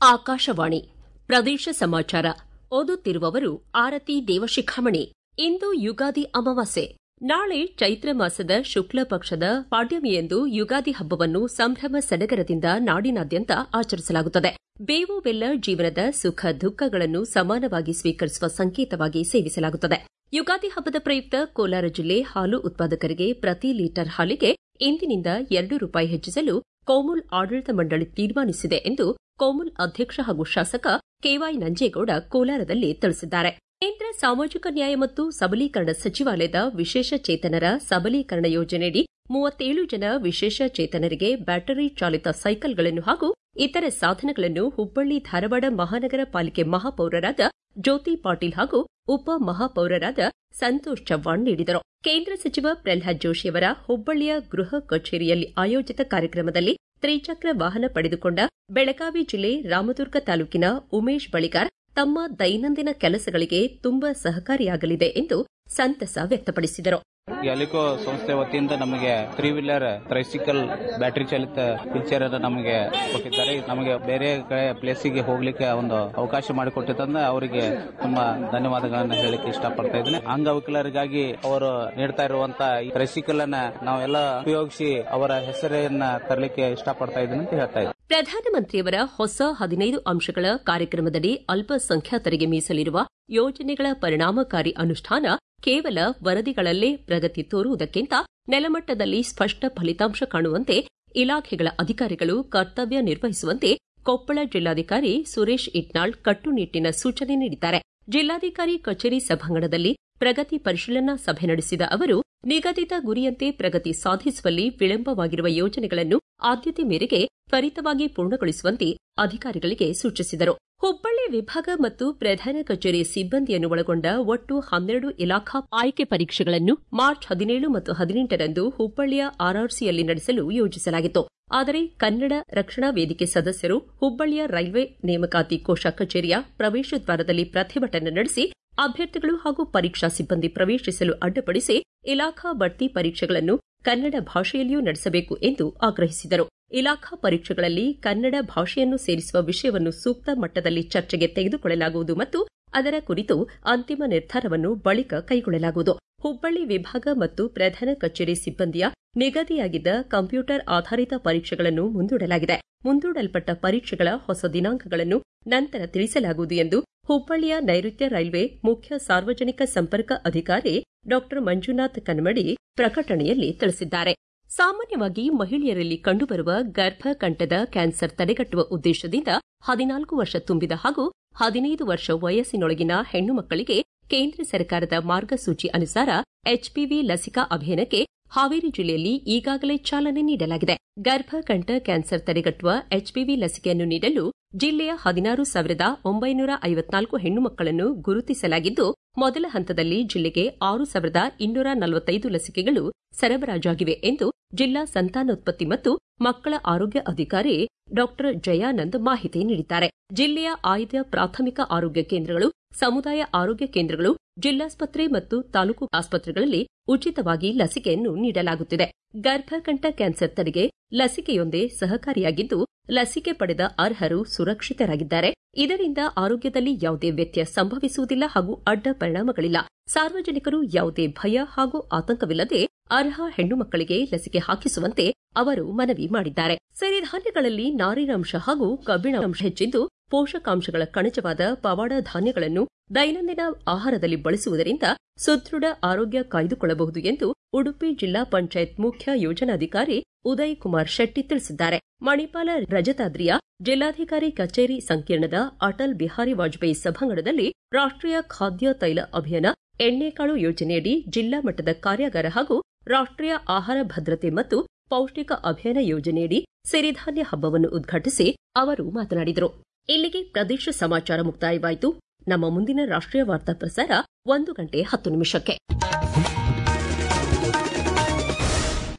ಆಕಾಶವಾಣಿ ಪ್ರದೇಶ ಸಮಾಚಾರ ಓದುತ್ತಿರುವವರು ಆರತಿ ದೇವಶಿಖಾಮಣಿ ಇಂದು ಯುಗಾದಿ ಅಮಾವಾಸ್ಯೆ ನಾಳೆ ಚೈತ್ರ ಮಾಸದ ಶುಕ್ಲ ಪಕ್ಷದ ಪಾಡ್ಯಮಿಯಂದು ಯುಗಾದಿ ಹಬ್ಬವನ್ನು ಸಂಭ್ರಮ ಸಡಗರದಿಂದ ನಾಡಿನಾದ್ಯಂತ ಆಚರಿಸಲಾಗುತ್ತದೆ ಬೇವು ಬೆಲ್ಲ ಜೀವನದ ಸುಖ ದುಃಖಗಳನ್ನು ಸಮಾನವಾಗಿ ಸ್ವೀಕರಿಸುವ ಸಂಕೇತವಾಗಿ ಸೇವಿಸಲಾಗುತ್ತದೆ ಯುಗಾದಿ ಹಬ್ಬದ ಪ್ರಯುಕ್ತ ಕೋಲಾರ ಜಿಲ್ಲೆ ಹಾಲು ಉತ್ಪಾದಕರಿಗೆ ಪ್ರತಿ ಲೀಟರ್ ಹಾಲಿಗೆ ಇಂದಿನಿಂದ ಎರಡು ರೂಪಾಯಿ ಹೆಚ್ಚಿಸಲು ಕೋಮುಲ್ ಆಡಳಿತ ಮಂಡಳಿ ತೀರ್ಮಾನಿಸಿದೆ ಎಂದು ಕೋಮುಲ್ ಅಧ್ಯಕ್ಷ ಹಾಗೂ ಶಾಸಕ ಕೆವೈ ನಂಜೇಗೌಡ ಕೋಲಾರದಲ್ಲಿ ತಿಳಿಸಿದ್ದಾರೆ ಕೇಂದ್ರ ಸಾಮಾಜಿಕ ನ್ಯಾಯ ಮತ್ತು ಸಬಲೀಕರಣ ಸಚಿವಾಲಯದ ವಿಶೇಷ ಚೇತನರ ಸಬಲೀಕರಣ ಯೋಜನೆಯಡಿ ಮೂವತ್ತೇಳು ಜನ ವಿಶೇಷ ಚೇತನರಿಗೆ ಬ್ಯಾಟರಿ ಚಾಲಿತ ಸೈಕಲ್ಗಳನ್ನು ಹಾಗೂ ಇತರೆ ಸಾಧನಗಳನ್ನು ಹುಬ್ಬಳ್ಳಿ ಧಾರವಾಡ ಮಹಾನಗರ ಪಾಲಿಕೆ ಮಹಾಪೌರರಾದ ಜ್ಯೋತಿ ಪಾಟೀಲ್ ಹಾಗೂ ಉಪ ಮಹಾಪೌರರಾದ ಸಂತೋಷ್ ಚವ್ಹಾಣ್ ನೀಡಿದರು ಕೇಂದ್ರ ಸಚಿವ ಪ್ರಲ್ಹಾದ್ ಜೋಶಿಯವರ ಹುಬ್ಬಳ್ಳಿಯ ಗೃಹ ಕಚೇರಿಯಲ್ಲಿ ಆಯೋಜಿತ ಕಾರ್ಯಕ್ರಮದಲ್ಲಿ ತ್ರಿಚಕ್ರ ವಾಹನ ಪಡೆದುಕೊಂಡ ಬೆಳಗಾವಿ ಜಿಲ್ಲೆ ರಾಮದುರ್ಗ ತಾಲೂಕಿನ ಉಮೇಶ್ ಬಳಿಗಾರ್ ತಮ್ಮ ದೈನಂದಿನ ಕೆಲಸಗಳಿಗೆ ತುಂಬಾ ಸಹಕಾರಿಯಾಗಲಿದೆ ಎಂದು ಸಂತಸ ವ್ಯಕ್ತಪಡಿಸಿದರು ಗ್ಯಾಲಿಕೋ ಸಂಸ್ಥೆ ವತಿಯಿಂದ ನಮಗೆ ತ್ರೀ ವೀಲರ್ ಟ್ರೈಸಿಕಲ್ ಬ್ಯಾಟರಿ ಚಾಲಿತ ವೀಲ್ಚೇರ್ ಅನ್ನು ನಮಗೆ ಕೊಟ್ಟಿದ್ದಾರೆ ನಮಗೆ ಬೇರೆ ಕಡೆ ಪ್ಲೇಸಿಗೆ ಹೋಗ್ಲಿಕ್ಕೆ ಒಂದು ಅವಕಾಶ ಮಾಡಿಕೊಟ್ಟಿದ್ದಂದ್ರೆ ಅವರಿಗೆ ತುಂಬಾ ಧನ್ಯವಾದಗಳನ್ನ ಹೇಳಲಿಕ್ಕೆ ಇಷ್ಟಪಡ್ತಾ ಇದ್ದೀನಿ ಅಂಗವಿಕಲರಿಗಾಗಿ ಅವರು ನೀಡ್ತಾ ಇರುವಂತಹ ಈ ಟ್ರೈಸಿಕಲ್ ಅನ್ನ ನಾವೆಲ್ಲ ಉಪಯೋಗಿಸಿ ಅವರ ಹೆಸರನ್ನ ತರಲಿಕ್ಕೆ ಇಷ್ಟಪಡ್ತಾ ಇದ್ದೀನಿ ಅಂತ ಹೇಳ್ತಾ ಇದ್ದೀನಿ ಪ್ರಧಾನಮಂತ್ರಿಯವರ ಹೊಸ ಹದಿನೈದು ಅಂಶಗಳ ಕಾರ್ಯಕ್ರಮದಡಿ ಅಲ್ಪಸಂಖ್ಯಾತರಿಗೆ ಮೀಸಲಿರುವ ಯೋಜನೆಗಳ ಪರಿಣಾಮಕಾರಿ ಅನುಷ್ಠಾನ ಕೇವಲ ವರದಿಗಳಲ್ಲೇ ಪ್ರಗತಿ ತೋರುವುದಕ್ಕಿಂತ ನೆಲಮಟ್ಟದಲ್ಲಿ ಸ್ಪಷ್ಟ ಫಲಿತಾಂಶ ಕಾಣುವಂತೆ ಇಲಾಖೆಗಳ ಅಧಿಕಾರಿಗಳು ಕರ್ತವ್ಯ ನಿರ್ವಹಿಸುವಂತೆ ಕೊಪ್ಪಳ ಜಿಲ್ಲಾಧಿಕಾರಿ ಸುರೇಶ್ ಇಟ್ನಾಳ್ ಕಟ್ಟುನಿಟ್ಟಿನ ಸೂಚನೆ ನೀಡಿದ್ದಾರೆ ಜಿಲ್ಲಾಧಿಕಾರಿ ಕಚೇರಿ ಸಭಾಂಗಣದಲ್ಲಿ ಪ್ರಗತಿ ಪರಿಶೀಲನಾ ಸಭೆ ನಡೆಸಿದ ಅವರು ನಿಗದಿತ ಗುರಿಯಂತೆ ಪ್ರಗತಿ ಸಾಧಿಸುವಲ್ಲಿ ವಿಳಂಬವಾಗಿರುವ ಯೋಜನೆಗಳನ್ನು ಆದ್ಯತೆ ಮೇರೆಗೆ ತ್ವರಿತವಾಗಿ ಪೂರ್ಣಗೊಳಿಸುವಂತೆ ಅಧಿಕಾರಿಗಳಿಗೆ ಸೂಚಿಸಿದರು ಹುಬ್ಬಳ್ಳಿ ವಿಭಾಗ ಮತ್ತು ಪ್ರಧಾನ ಕಚೇರಿ ಸಿಬ್ಬಂದಿಯನ್ನು ಒಳಗೊಂಡ ಒಟ್ಟು ಹನ್ನೆರಡು ಇಲಾಖಾ ಆಯ್ಕೆ ಪರೀಕ್ಷೆಗಳನ್ನು ಮಾರ್ಚ್ ಹದಿನೇಳು ಮತ್ತು ಹದಿನೆಂಟರಂದು ಹುಬ್ಬಳ್ಳಿಯ ಆರ್ಆರ್ಸಿಯಲ್ಲಿ ನಡೆಸಲು ಯೋಜಿಸಲಾಗಿತ್ತು ಆದರೆ ಕನ್ನಡ ರಕ್ಷಣಾ ವೇದಿಕೆ ಸದಸ್ಯರು ಹುಬ್ಬಳ್ಳಿಯ ರೈಲ್ವೆ ನೇಮಕಾತಿ ಕೋಶ ಕಚೇರಿಯ ಪ್ರವೇಶ ದ್ವಾರದಲ್ಲಿ ಪ್ರತಿಭಟನೆ ನಡೆಸಿ ಅಭ್ಯರ್ಥಿಗಳು ಹಾಗೂ ಪರೀಕ್ಷಾ ಸಿಬ್ಬಂದಿ ಪ್ರವೇಶಿಸಲು ಅಡ್ಡಿಪಡಿಸಿ ಇಲಾಖಾ ಬಡ್ತಿ ಪರೀಕ್ಷೆಗಳನ್ನು ಕನ್ನಡ ಭಾಷೆಯಲ್ಲಿಯೂ ನಡೆಸಬೇಕು ಎಂದು ಆಗ್ರಹಿಸಿದರು ಇಲಾಖಾ ಪರೀಕ್ಷೆಗಳಲ್ಲಿ ಕನ್ನಡ ಭಾಷೆಯನ್ನು ಸೇರಿಸುವ ವಿಷಯವನ್ನು ಸೂಕ್ತ ಮಟ್ಟದಲ್ಲಿ ಚರ್ಚೆಗೆ ತೆಗೆದುಕೊಳ್ಳಲಾಗುವುದು ಮತ್ತು ಅದರ ಕುರಿತು ಅಂತಿಮ ನಿರ್ಧಾರವನ್ನು ಬಳಿಕ ಕೈಗೊಳ್ಳಲಾಗುವುದು ಹುಬ್ಬಳ್ಳಿ ವಿಭಾಗ ಮತ್ತು ಪ್ರಧಾನ ಕಚೇರಿ ಸಿಬ್ಬಂದಿಯ ನಿಗದಿಯಾಗಿದ್ದ ಕಂಪ್ಯೂಟರ್ ಆಧಾರಿತ ಪರೀಕ್ಷೆಗಳನ್ನು ಮುಂದೂಡಲಾಗಿದೆ ಮುಂದೂಡಲ್ಪಟ್ಟ ಪರೀಕ್ಷೆಗಳ ಹೊಸ ದಿನಾಂಕಗಳನ್ನು ನಂತರ ತಿಳಿಸಲಾಗುವುದು ಎಂದು ಹುಬ್ಬಳ್ಳಿಯ ನೈಋತ್ಯ ರೈಲ್ವೆ ಮುಖ್ಯ ಸಾರ್ವಜನಿಕ ಸಂಪರ್ಕ ಅಧಿಕಾರಿ ಡಾ ಮಂಜುನಾಥ್ ಕನ್ಮಡಿ ಪ್ರಕಟಣೆಯಲ್ಲಿ ತಿಳಿಸಿದ್ದಾರೆ ಸಾಮಾನ್ಯವಾಗಿ ಮಹಿಳೆಯರಲ್ಲಿ ಕಂಡುಬರುವ ಗರ್ಭಕಂಠದ ಕ್ಯಾನ್ಸರ್ ತಡೆಗಟ್ಟುವ ಉದ್ದೇಶದಿಂದ ಹದಿನಾಲ್ಕು ವರ್ಷ ತುಂಬಿದ ಹಾಗೂ ಹದಿನೈದು ವರ್ಷ ವಯಸ್ಸಿನೊಳಗಿನ ಹೆಣ್ಣು ಮಕ್ಕಳಿಗೆ ಕೇಂದ್ರ ಸರ್ಕಾರದ ಮಾರ್ಗಸೂಚಿ ಅನುಸಾರ ಎಚ್ಪಿವಿ ಲಸಿಕಾ ಅಭಿಯಾನಕ್ಕೆ ಹಾವೇರಿ ಜಿಲ್ಲೆಯಲ್ಲಿ ಈಗಾಗಲೇ ಚಾಲನೆ ನೀಡಲಾಗಿದೆ ಗರ್ಭಕಂಠ ಕ್ಯಾನ್ಸರ್ ತಡೆಗಟ್ಟುವ ಎಚ್ಪಿವಿ ಲಸಿಕೆಯನ್ನು ನೀಡಲು ಜಿಲ್ಲೆಯ ಹದಿನಾರು ಸಾವಿರದ ಒಂಬೈನೂರ ಐವತ್ನಾಲ್ಕು ಹೆಣ್ಣು ಮಕ್ಕಳನ್ನು ಗುರುತಿಸಲಾಗಿದ್ದು ಮೊದಲ ಹಂತದಲ್ಲಿ ಜಿಲ್ಲೆಗೆ ಆರು ಸಾವಿರದ ಇನ್ನೂರ ನಲವತ್ತೈದು ಲಸಿಕೆಗಳು ಸರಬರಾಜಾಗಿವೆ ಎಂದು ಜಿಲ್ಲಾ ಸಂತಾನೋತ್ಪತ್ತಿ ಮತ್ತು ಮಕ್ಕಳ ಆರೋಗ್ಯ ಅಧಿಕಾರಿ ಡಾ ಜಯಾನಂದ್ ಮಾಹಿತಿ ನೀಡಿದ್ದಾರೆ ಜಿಲ್ಲೆಯ ಆಯ್ದ ಪ್ರಾಥಮಿಕ ಆರೋಗ್ಯ ಕೇಂದ್ರಗಳು ಸಮುದಾಯ ಆರೋಗ್ಯ ಕೇಂದ್ರಗಳು ಜಿಲ್ಲಾಸ್ಪತ್ರೆ ಮತ್ತು ತಾಲೂಕು ಆಸ್ಪತ್ರೆಗಳಲ್ಲಿ ಉಚಿತವಾಗಿ ಲಸಿಕೆಯನ್ನು ನೀಡಲಾಗುತ್ತಿದೆ ಗರ್ಭಕಂಠ ಕ್ಯಾನ್ಸರ್ ತಡೆಗೆ ಲಸಿಕೆಯೊಂದೇ ಸಹಕಾರಿಯಾಗಿದ್ದು ಲಸಿಕೆ ಪಡೆದ ಅರ್ಹರು ಸುರಕ್ಷಿತರಾಗಿದ್ದಾರೆ ಇದರಿಂದ ಆರೋಗ್ಯದಲ್ಲಿ ಯಾವುದೇ ವ್ಯತ್ಯಯ ಸಂಭವಿಸುವುದಿಲ್ಲ ಹಾಗೂ ಅಡ್ಡ ಪರಿಣಾಮಗಳಿಲ್ಲ ಸಾರ್ವಜನಿಕರು ಯಾವುದೇ ಭಯ ಹಾಗೂ ಆತಂಕವಿಲ್ಲದೆ ಅರ್ಹ ಹೆಣ್ಣು ಮಕ್ಕಳಿಗೆ ಲಸಿಕೆ ಹಾಕಿಸುವಂತೆ ಅವರು ಮನವಿ ಮಾಡಿದ್ದಾರೆ ಸಿರಿಧಾನ್ಯಗಳಲ್ಲಿ ನಾರಿನಾಂಶ ಹಾಗೂ ಕಬ್ಬಿಣಾಂಶ ಹೆಚ್ಚಿದ್ದು ಪೋಷಕಾಂಶಗಳ ಕಣಜವಾದ ಪವಾಡ ಧಾನ್ಯಗಳನ್ನು ದೈನಂದಿನ ಆಹಾರದಲ್ಲಿ ಬಳಸುವುದರಿಂದ ಸುದೃಢ ಆರೋಗ್ಯ ಕಾಯ್ದುಕೊಳ್ಳಬಹುದು ಎಂದು ಉಡುಪಿ ಜಿಲ್ಲಾ ಪಂಚಾಯತ್ ಮುಖ್ಯ ಯೋಜನಾಧಿಕಾರಿ ಉದಯ್ ಕುಮಾರ್ ಶೆಟ್ಟಿ ತಿಳಿಸಿದ್ದಾರೆ ಮಣಿಪಾಲ ರಜತಾದ್ರಿಯ ಜಿಲ್ಲಾಧಿಕಾರಿ ಕಚೇರಿ ಸಂಕೀರ್ಣದ ಅಟಲ್ ಬಿಹಾರಿ ವಾಜಪೇಯಿ ಸಭಾಂಗಣದಲ್ಲಿ ರಾಷ್ಟೀಯ ಖಾದ್ಯ ತೈಲ ಅಭಿಯಾನ ಎಣ್ಣೆಕಾಳು ಯೋಜನೆಯಡಿ ಜಿಲ್ಲಾ ಮಟ್ಟದ ಕಾರ್ಯಾಗಾರ ಹಾಗೂ ರಾಷ್ಟೀಯ ಆಹಾರ ಭದ್ರತೆ ಮತ್ತು ಪೌಷ್ಟಿಕ ಅಭಿಯಾನ ಯೋಜನೆಯಡಿ ಸಿರಿಧಾನ್ಯ ಹಬ್ಬವನ್ನು ಉದ್ಘಾಟಿಸಿ ಅವರು ಮಾತನಾಡಿದರು ಇಲ್ಲಿಗೆ ಪ್ರದೇಶ ಸಮಾಚಾರ ಮುಕ್ತಾಯವಾಯಿತು ನಮ್ಮ ಮುಂದಿನ ರಾಷ್ಟೀಯ ವಾರ್ತಾ ಪ್ರಸಾರ ಒಂದು ಗಂಟೆ ಹತ್ತು ನಿಮಿಷಕ್ಕೆ